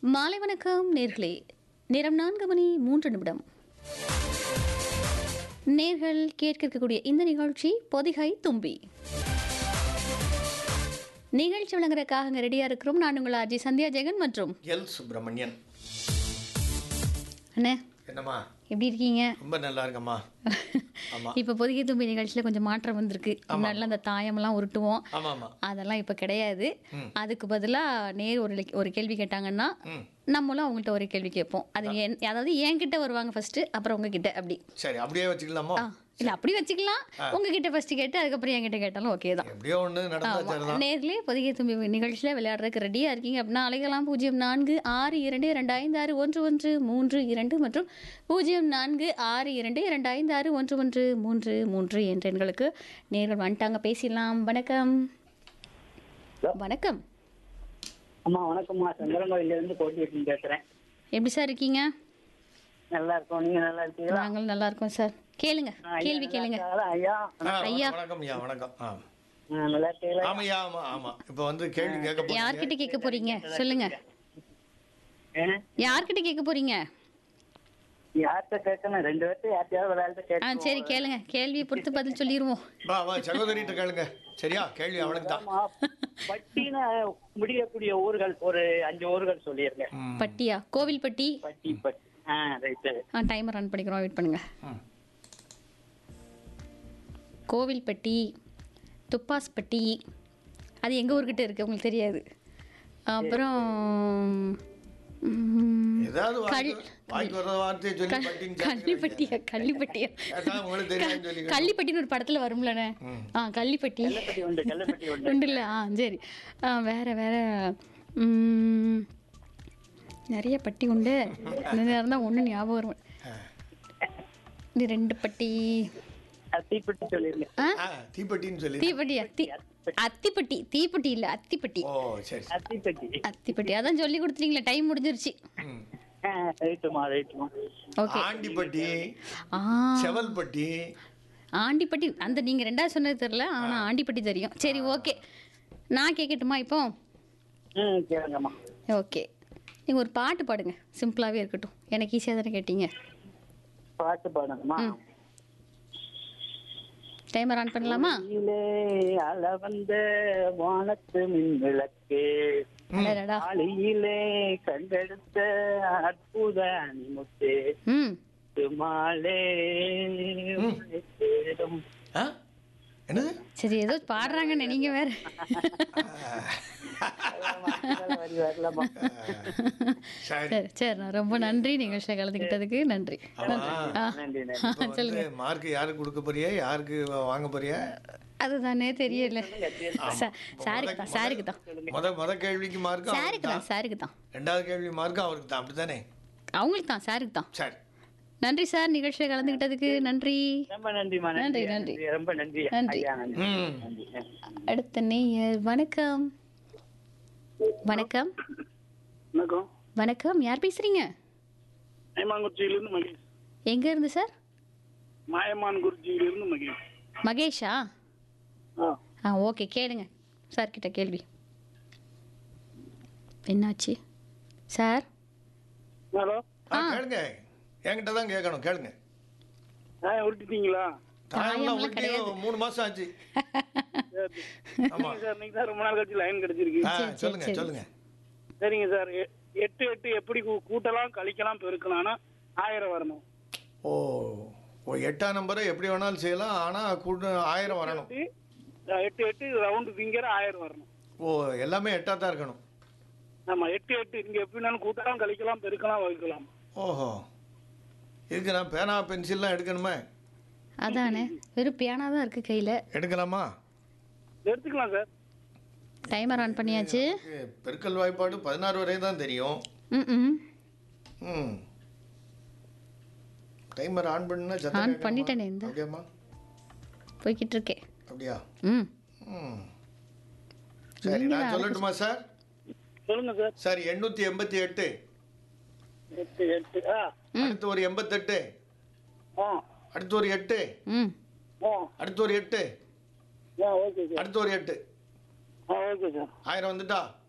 மாலை வணக்கம் நேர்களே நேரம் நான்கு மணி மூன்று நிமிடம் நேர்கள் கேட்க இருக்கக்கூடிய இந்த நிகழ்ச்சி பொதிகை தும்பி நிகழ்ச்சி வழங்குறதுக்காக அங்கே ரெடியாக இருக்கிறோம் நான் உங்கள் அஜய் சந்தியா ஜெகன் மற்றும் எல் சுப்பிரமணியன் அண்ணே என்னம்மா எப்படி இருக்கீங்க ரொம்ப நல்லா இருக்கம்மா ஆமா இப்போ பொதிகை தும்பி நிகழ்ச்சியில் கொஞ்சம் மாற்றம் வந்திருக்கு முன்னாடிலாம் அந்த தாயமெல்லாம் உருட்டுவோம் ஆமா ஆமா அதெல்லாம் இப்போ கிடையாது அதுக்கு பதிலாக நேர் ஒரு லே- ஒரு கேள்வி கேட்டாங்கன்னா ம் நம்மளும் அவங்கள்ட்ட ஒரு கேள்வி கேட்போம் அது என் அதாவது என்கிட்ட வருவாங்க ஃபர்ஸ்ட் அப்புறம் உங்ககிட்ட அப்படி சரி அப்படியே வச்சுக்கலாமா ஆ இல்லை அப்படி வச்சுக்கலாம் உங்ககிட்ட ஃபர்ஸ்ட் கேட்டு அதுக்கப்புறம் என்கிட்ட கேட்டாலும் ஓகே தான் எப்படியோ ஒன்று நடந்தா சரிதான் நேர்லேயே பொதிகை தும்பி நிகழ்ச்சியில் விளையாடுறதுக்கு ரெடியாக இருக்கீங்க அப்படின்னா அழைக்கலாம் பூஜ்ஜியம் நான்கு ஆறு இரண்டு இரண்டு ஐந்து ஆறு ஒன்று ஒன்று மூன்று இரண்டு மற்றும் பூஜ்ஜியம் நான்கு ஆறு இரண்டு இரண்டு ஐந்து ஆறு ஒன்று ஒன்று மூன்று மூன்று என்ற எண்களுக்கு நேர்கள் வந்துட்டாங்க பேசிடலாம் வணக்கம் வணக்கம் அம்மா வணக்கம்மா சங்கரங்கோயில இருந்து கோட்டி பேசுறேன் எப்படி சார் இருக்கீங்க நல்லா இருக்கோம் நீங்க நல்லா இருக்கீங்களா நாங்களும் நல்லா இருக்கோம் சார் கேளுங்க ஆ, ஐயா கேள்வி நல்லா கேளுங்க இருக்காங்களா? ஐயா ஆ, ஐயா. வணக்கம் ஐயா வணக்கம் ஆ ஆ, நல்லா இருக்கீங்களா ஆமாய்யா ஆமா ஆமா இப்போ வந்து கேள்வி கேட்க போறீங்க யார்கிட்ட கேட்க போறீங்க சொல்லுங்க ஏ? யார்கிட்ட கேட்க போறீங்க யார்கிட்ட கேட்கணும் ரெண்டு பேர்த்து யார்கிட்டயாவது ஒரு ஆள்கிட்ட ஆ கேட்கணும் சரி கேளுங்க கேள்வியை பொறுத்து பதில் சொல்லிடுவோம் வா வா சகோதரிட்ட கேளுங்க சரியா கேள்வி அவளுக்கு தான் ஆமா, பட்டின முடியக்கூடிய ஊர்கள் ஒரு அஞ்சு ஊர்கள் சொல்லிருங்க ம், பட்டியா கோவில்பட்டி பட்டி பட்டி ஆ ரைட்டு ஆ டைமர் ரன் பண்ணிக்கிறோம் வெயிட் பண்ணுங்க ம். கோவில்பட்டி துப்பாஸ்பட்டி அது எங்கள் ஊர்கிட்ட இருக்குது உங்களுக்கு தெரியாது அப்புறம் ம், ஏதாவது வாய்க்கு கல்- வாய்க்கு வர வார்த்தையை சொல்லி பட்டின்னு சேர்த்துக்கிறீங்க. கள்ளிப்பட்டியா கள்ளிப்பட்டியா கேட்டா உங்களுக்கு தெரியாதுன்னு சொல்லி கள்ளிப்பட்டின்னு ஒரு படத்தில் வரும்லண்ணே ஆ கள்ளிப்பட்டி கல்லப்பட்டி உண்டு கல்லப்பட்டி உண்டு உண்டுல்ல ஆ சரி ஆ வேற வேற ம், நிறைய பட்டி உண்டு இந்த நேரம் தான் ஒன்று ஞாபகம் வரும் இது ரெண்டு பட்டி அது தீப்பெட்டி சொல்லிருங்க ஆ ஆ தீப்பெட்டின்னு சொல்லி தீப்பெட்டி அத்தி அத்திப்பட்டி தீப்பெட்டி இல்லை அத்திப்பட்டி ஓ சரி சரி. தீப்பெட்டி அத்திப்பட்டி அதான் சொல்லி கொடுத்துட்டீங்களே டைம் முடிஞ்சிருச்சு ம். ஆ ரைட்டுமா ரைட்டுமா ஓகே ஆண்டிப்பட்டி ஆ செவல்பட்டி ஆண்டிப்பட்டி அந்த நீங்கள் ரெண்டாவது சொன்னது தெரில ஆனால் ஆண்டிப்பட்டி தெரியும் சரி ஓகே நான் கேட்கட்டுமா இப்போ ம் கேளுங்கம்மா ஓகே நீங்கள் ஒரு பாட்டு பாடுங்க சிம்பிளாகவே இருக்கட்டும் எனக்கு ஈஸியாக தானே கேட்டீங்க பாட்டு பாடணுமா டைமர் ஆன் பண்ணலாமா இலே அல வந்த வானத்து மின் விளக்கு அடடடா ஆளியிலே கண்டெடுத்த அற்புத அணிமுத்து ம் மாலே தேடும் ஆ என்னது சரி ஏதோ பாடுறாங்கன்னு நீங்கள் வேற வரி வரலம்மா சரி சரி சரி நான் ரொம்ப நன்றி நிகழ்ச்சியில் கலந்துக்கிட்டதுக்கு நன்றி ஆமா ஆ நன்றி நன்றி இப்போ வந்து மார்க் யாருக்கு கொடுக்க போறியா யாருக்கு வாங்க போறியா அதுதானே தெரியல சா- சாருக்கு தான் சாருக்கு தான் முத முத கேள்விக்கு மார்க் சாருக்கு தான் சாருக்கு தான் ரெண்டாவது கேள்வி மார்க் அவருக்கு தான் அப்படித்தானே அவங்களுக்கு தான் சாருக்கு தான் சரி நன்றி சார் நிகழ்ச்சியில் கலந்துக்கிட்டதுக்கு நன்றி ரொம்ப நன்றிமா நன்றி, நன்றி நன்றி. ரொம்ப நன்றி நன்றி. ஐயா நன்றி ம் நன்றி அடுத்த நேயர் வணக்கம் வணக்கம் வணக்கம் வணக்கம் யார் பேசுறீங்க மாயமான்குறிச்சியிலிருந்து மகேஷ் எங்க இருந்து சார் மாயமான்குறிச்சியிலிருந்து மகேஷ் மகேஷா ஆ ஆ ஓகே கேளுங்க சார் கிட்ட கேள்வி என்னாச்சு சார் ஹலோ ஆ கேளுங்க என்கிட்ட தான் கேட்கணும் கேளுங்க ஆ உருட்டிட்டீங்களா தாயம்லாம் தாயம்லாம் உருட்டி மூணு மாசம் ஆச்சு ஆமா சரிங்க சார் இன்னைக்கு தான் ரொம்ப நாள் கழிச்சு லைன் கிடைச்சிருக்கு ஆ சரி, சொல்லுங்க சரி. சொல்லுங்க சரிங்க சார் எ- எட்டு எட்டு எப்படி கூ- கூட்டலாம் கழிக்கலாம் பெருக்கலாம்னா ஆயிரம் வரணும் ஓ ஓ எட்டாம் நம்பரை எப்படி வேணாலும் செய்யலாம் ஆனா கூட்டு ஆயிரம் வரணும் எட்டு, ஆ, எட்டு எட்டு ரவுண்டு ஃபிங்கர் ஆயிரம் வரணும் ஓ எல்லாமே எட்டா தான் இருக்கணும் ஆமா எட்டு எட்டு இங்க எப்படினாலும் கூட்டலாம் கழிக்கலாம் பெருக்கலாம் வகுக்கலாம் ஓஹோ இதுக்கு நான் பேனா பென்சில்லாம் எடுக்கணுமே அதானே வெறும் பியானா தான் இருக்கு கையில் எடுக்கலாமா எடுத்துக்கலாம் சார் டைமர் ஆன் பண்ணியாச்சு எனக்கு பெருக்கல் வாய்ப்பாடு பதினாறு வரை தான் தெரியும் ம் ம் ம் டைமர் ஆன் பண்ணுனா ஆன் சத்தம் பண்ணிட்டேனே இந்த ஓகேம்மா போய்கிட்டு இருக்கேன் அப்படியா ம் ம் சரி நான் சொல்லட்டுமா சார் சொல்லுங்க சார் சார் எண்ணூற்றி எண்பத்தி எட்டு எட்டு எட்டு ஆ அடுத்து ஒரு எண்பத்தெட்டு ஆ அடுத்து ஒரு எட்டு ம் ஆ அடுத்து ஒரு எட்டு ஆ ஓகே சார் அடுத்து ஒரு எட்டு ஆ ஓகே சார் ஆயிரம் வந்துட்டா